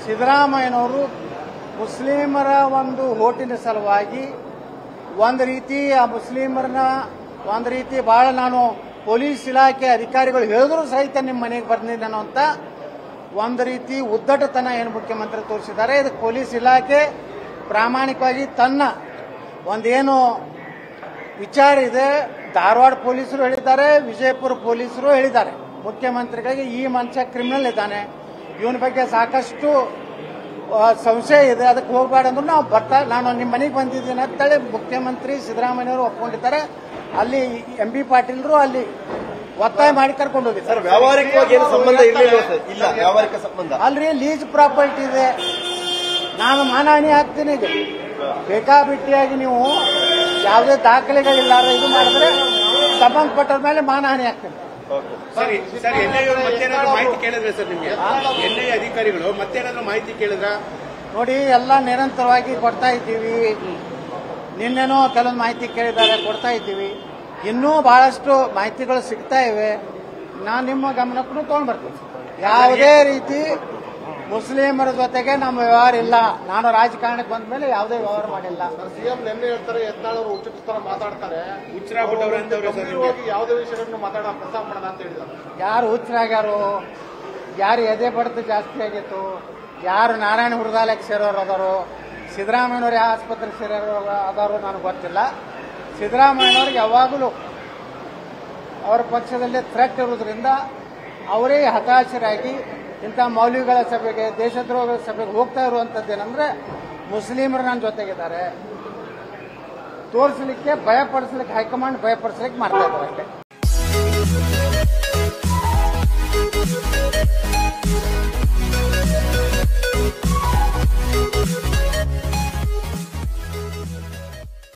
ಸಿದ್ದರಾಮಯ್ಯನವರು ಮುಸ್ಲಿಮರ ಒಂದು ಓಟಿನ ಸಲುವಾಗಿ ಒಂದು ರೀತಿ ಆ ಮುಸ್ಲಿಮರನ್ನ ಒಂದು ರೀತಿ ಬಹಳ ನಾನು ಪೊಲೀಸ್ ಇಲಾಖೆ ಅಧಿಕಾರಿಗಳು ಹೇಳಿದ್ರು ಸಹಿತ ನಿಮ್ಮ ಮನೆಗೆ ಬಂದಿದ್ದೆ ನಾನು ಅಂತ ಒಂದು ರೀತಿ ಉದ್ದಟತನ ಏನು ಮುಖ್ಯಮಂತ್ರಿ ತೋರಿಸಿದ್ದಾರೆ ಇದಕ್ಕೆ ಪೊಲೀಸ್ ಇಲಾಖೆ ಪ್ರಾಮಾಣಿಕವಾಗಿ ತನ್ನ ಒಂದೇನು ವಿಚಾರ ಇದೆ ಧಾರವಾಡ ಪೊಲೀಸರು ಹೇಳಿದ್ದಾರೆ ವಿಜಯಪುರ ಪೊಲೀಸರು ಹೇಳಿದ್ದಾರೆ ಮುಖ್ಯಮಂತ್ರಿಗಳಿಗೆ ಈ ಮನುಷ್ಯ ಕ್ರಿಮಿನಲ್ ಇದ್ದಾನೆ ಇವನ ಬಗ್ಗೆ ಸಾಕಷ್ಟು ಆ, ಸಂಶಯ ಇದೆ ಅದಕ್ಕೆ ಹೋಗಬೇಡ ಅಂದ್ರು ನಾವು ಬರ್ತಾ ನಾನು ನಿಮ್ಮ ಮನೆಗೆ ಬಂದಿದ್ದೀನಿ ಅಂತೇಳಿ ಮುಖ್ಯಮಂತ್ರಿ ಸಿದ್ದರಾಮಯ್ಯವರು ಒಪ್ಕೊಂಡಿದ್ದಾರೆ ಅಲ್ಲಿ ಎಂ ಬಿ ಪಾಟೀಲ್ರು ಅಲ್ಲಿ ಒತ್ತಾಯ ಮಾಡಿ ಕರ್ಕೊಂಡು ಸರ್ ಹೋಗಿದ್ದಾರೆ ವ್ಯಾವಹಾರಿಕವಾಗಿ ಏನು ಸಂಬಂಧ ಇರಲಿಲ್ಲ ಸರ್ ಇಲ್ಲ ವ್ಯಾವಹಾರಿಕ ಸಂಬಂಧ ಅಲ್ರಿ ಲೀಸ್ ಪ್ರಾಪರ್ಟಿ ಇದೆ ನಾನು ಮಾನಹಾನಿ ಹಾಕ್ತೀನಿ ಈಗ ಬೇಕಾಬಿಟ್ಟಿಯಾಗಿ ನೀವು ಯಾವುದೇ ದಾಖಲೆಗಳಿಲ್ಲಾರ ಇದು ಮಾಡಿದ್ರೆ ಸಂಬಂಧಪಟ್ಟರ ಮೇಲೆ ಮಾನಹಾನಿ ಹಾಕ್ತೀನಿ ಓಕೆ ಸರಿ ಸರ್ ಎನ್ಐಎ ಮತ್ತೇನಾದ್ರೂ ಮಾಹಿತಿ ಕೇಳಿದ್ರೆ ಸರ್ ನಿಮ್ಗೆ ಎನ್ಐಎ ಅಧಿಕಾರಿಗಳು ಮತ್ತೇನಾದ್ರೂ ಮಾಹಿತಿ ಕೇಳಿದ್ರ ನೋಡಿ ಎಲ್ಲ ನಿರಂತರವಾಗಿ ಕೊಡ್ತಾ ಇದ್ದೀವಿ ನಿನ್ನೆನೂ ಕೆಲವೊಂದು ಮಾಹಿತಿ ಕೇಳಿದ್ದಾರೆ ಕೊಡ್ತಾ ಇದ್ದೀವಿ ಇನ್ನೂ ಬಹಳಷ್ಟು ಮಾಹಿತಿಗಳು ಸಿಗ್ತಾ ಇವೆ ನಾನು ನಿಮ್ಮ ಗಮನಕ್ಕೂ ತಗೊಂಡ್ ಬರ್ತೀನಿ ಯಾವುದೇ ರೀತಿ ಮುಸ್ಲಿಮರ ಜೊತೆಗೆ ನಮ್ಮ ವ್ಯವಹಾರ ಇಲ್ಲ ನಾನು ರಾಜಕಾರಣಕ್ಕೆ ಬಂದ ಮೇಲೆ ಯಾವುದೇ ವ್ಯವಹಾರ ಮಾಡಿಲ್ಲ ಸಿಎಂ ನಿನ್ನೆ ಹೇಳ್ತಾರೆ ಯತ್ನಾಳ್ ಅವರು ಉಚಿತ ತರ ಮಾತಾಡ್ತಾರೆ ಹುಚ್ಚರಾಗ್ಬಿಟ್ಟವ್ರೆ ಅಂತವ್ರೆ ಸರ್ ನಿಮ್ಗೆ ಗಂಭೀರವಾಗಿ ಯಾವುದೇ ವಿಷಯಗಳನ್ನು ಮಾತಾಡ ಪ್ರಸ್ತಾಪ ಮಾಡೋಣ ಅಂತ ಹೇಳಿದ್ದಾರೆ ಯಾರು ಹುಚ್ಚರಾಗ್ಯಾರು ಯಾರು ಎದೆ ಬಡ್ದು ಜಾಸ್ತಿ ಆಗಿತ್ತು ಯಾರು ನಾರಾಯಣ ಹೃದಯಾಲಯಕ್ಕೆ ಸೇರೋರು ಅದಾರು ಸಿದ್ದರಾಮಯ್ಯನವ್ರು ಯಾವ ಆಸ್ಪತ್ರೆಗೆ ಸೇರೋರು ಅದಾರು ನನಗೆ ಗೊತ್ತಿಲ್ಲ ಸಿದ್ದರಾಮಯ್ಯನವ್ರಿಗೆ ಯಾವಾಗಲೂ ಅವರ ಪಕ್ಷದಲ್ಲಿ ಥ್ರೆಟ್ ಇರೋದ್ರಿಂದ ಅವರೇ ಹತಾಶರಾಗಿ ಇಂಥ ಮೌಲ್ಯಗಳ ಸಭೆಗೆ ದೇಶದ್ರೋಹಗಳ ಸಭೆಗೆ ಹೋಗ್ತಾ ಇರುವಂಥದ್ದೇನೆಂದ್ರೆ ಮುಸ್ಲಿಮರು ನನ್ನ ಜೊತೆಗಿದ್ದಾರೆ ತೋರಿಸಲಿಕ್ಕೆ ಭಯಪಡಿಸ್ಲಿಕ್ಕೆ ಹೈಕಮಾಂಡ್ ಭಯಪಡಿಸ್ಲಿಕ್ಕೆ ಮಾಡ್ತಾ ಇದ್ದಾರೆ ಅಷ್ಟೇ